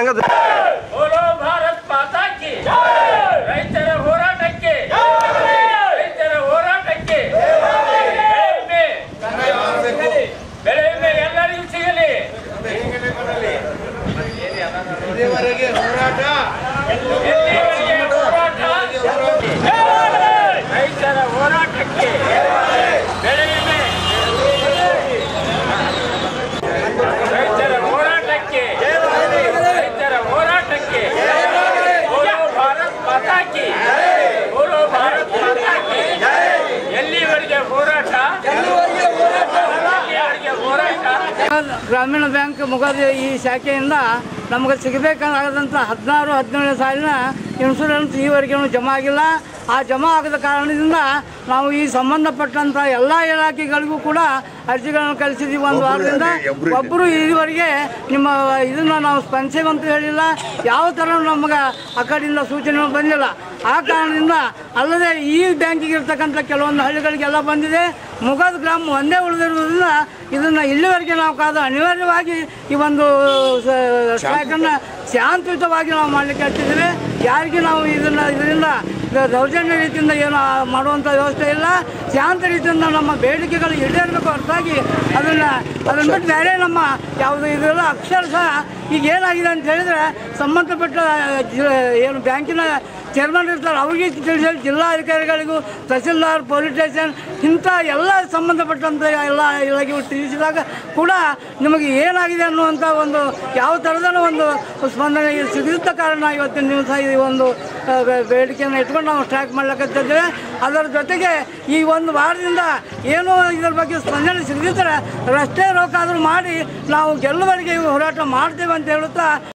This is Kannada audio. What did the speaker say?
ಸಂಘದ ಬೋಲೋ ಭಾರತ್ ಮಾತಾ ಕಿ ರೈತರ ಹೋರಾಟಕ್ಕೆ ರೈತರ ಹೋರಾಟಕ್ಕೆ ಬೆಳೆ ವಿಮೆ ಬೆಳೆ ವಿಮೆ ಎಲ್ಲರಿಗೂ ಸಿಗಲಿ ಇಲ್ಲಿವರೆಗೆ ಹೋರಾಟ ಎಲ್ಲಿವರೆಗೆ ಹೋರಾಟ ರೈತರ ಹೋರಾಟಕ್ಕೆ ಬೆಳೆ ವಿಮೆ ರೈತರ ಹೋರಾಟಕ್ಕೆ ರೈತರ ಹೋರಾಟಕ್ಕೆ ಬೋಲೋ ಭಾರತ್ ಮಾತಾ ಕಿ ಬೋಲೋ ಭಾರತ್ ಮಾತಾ ಕಿ ಎಲ್ಲಿವರೆಗೆ ಹೋರಾಟ ಎಲ್ಲಿವರೆಗೆ ಹೋರಾಟ ಗ್ರಾಮೀಣ ಬ್ಯಾಂಕ್ ಮುಖದ ಈ ಶಾಖೆಯಿಂದ ನಮಗೆ ಸಿಗಬೇಕಾದಂಥ ಹದಿನಾರು ಹದಿನೇಳು ಸಾಲಿನ ಇನ್ಶೂರೆನ್ಸ್ ಈವರೆಗೂ ಜಮಾ ಆಗಿಲ್ಲ ಆ ಜಮಾ ಆಗದ ಕಾರಣದಿಂದ ನಾವು ಈ ಸಂಬಂಧಪಟ್ಟಂಥ ಎಲ್ಲ ಇಲಾಖೆಗಳಿಗೂ ಕೂಡ ಅರ್ಜಿಗಳನ್ನು ಕಳಿಸಿದ್ದೀವಿ ಒಂದು ವಾರದಿಂದ ಒಬ್ಬರು ಇದುವರೆಗೆ ನಿಮ್ಮ ಇದನ್ನು ನಾವು ಸ್ಪಂದಿಸೇವೆ ಅಂತ ಹೇಳಿಲ್ಲ ಯಾವ ಥರ ನಮಗೆ ಆ ಕಡೆಯಿಂದ ಸೂಚನೆ ಬಂದಿಲ್ಲ ಆ ಕಾರಣದಿಂದ ಅಲ್ಲದೆ ಈ ಬ್ಯಾಂಕಿಗೆ ಇರ್ತಕ್ಕಂಥ ಕೆಲವೊಂದು ಹಳ್ಳಿಗಳಿಗೆಲ್ಲ ಬಂದಿದೆ ಮುಗದ ಗ್ರಾಮ ಒಂದೇ ಉಳಿದಿರುವುದರಿಂದ ಇದನ್ನು ಇಲ್ಲಿವರೆಗೆ ನಾವು ಕಾದು ಅನಿವಾರ್ಯವಾಗಿ ಈ ಒಂದು ಸ್ಟ್ರೈಕನ್ನು ಶಾಂತಿಯುತವಾಗಿ ನಾವು ಮಾಡಲಿಕ್ಕೆ ಹಚ್ಚಿದ್ದೇವೆ ಯಾರಿಗೆ ನಾವು ಇದನ್ನು ಇದರಿಂದ ದೌರ್ಜನ್ಯ ರೀತಿಯಿಂದ ಏನು ಮಾಡುವಂಥ ವ್ಯವಸ್ಥೆ ಇಲ್ಲ ಶಾಂತ ರೀತಿಯಿಂದ ನಮ್ಮ ಬೇಡಿಕೆಗಳು ಈಡೇರಬೇಕು ಹೊರತಾಗಿ ಅದನ್ನು ಅದನ್ನು ಬಿಟ್ಟು ಬೇರೆ ನಮ್ಮ ಯಾವುದು ಇದೆಲ್ಲ ಅಕ್ಷರಶಃ ಈಗ ಏನಾಗಿದೆ ಅಂತ ಹೇಳಿದ್ರೆ ಸಂಬಂಧಪಟ್ಟ ಜಿ- ಏನು ಬ್ಯಾಂಕಿನ ಚೇರ್ಮನ್ ಇರ್ತಾರೆ ಅವ್ರಿಗೆ ತಿಳಿಸಿ ಜಿಲ್ಲಾಧಿಕಾರಿಗಳಿಗೂ ತಹಸೀಲ್ದಾರ್ ಪೊಲೀಸ್ ಸ್ಟೇಷನ್ ಇಂಥ ಎಲ್ಲ ಸಂಬಂಧಪಟ್ಟಂಥ ಎಲ್ಲ ಇಲಾಖೆಗಳು ತಿಳಿಸಿದಾಗ ಕೂಡ ನಿಮಗೆ ಏನಾಗಿದೆ ಅನ್ನುವಂಥ ಒಂದು ಯಾವ ಥರದ ಒಂದು ಸ್ಪಂದನೆ ಸಿಗದ ಕಾರಣ ಇವತ್ತಿನ ದಿವಸ ಈ ಒಂದು ಆ, ಬೇ- ಬೇಡಿಕೆಯನ್ನು ಇಟ್ಕೊಂಡು ನಾವು ಸ್ಟ್ರೈಕ್ ಮಾಡ್ಲಿಕ್ಕಿದ್ದೇವೆ ಅದರ ಜೊತೆಗೆ ಈ ಒಂದು ವಾರದಿಂದ ಏನೋ ಇದರ ಬಗ್ಗೆ ಸ್ಪಂದನೆ ಸಿಗದಿದ್ದರೆ ರಸ್ತೆ ರೋಕಾದರೂ ಮಾಡಿ ನಾವು ಗೆಲ್ಲುವವರೆಗೆ ಈ ಹೋರಾಟ ಮಾಡ್ತೇವೆ ಅಂತ ಹೇಳುತ್ತಾ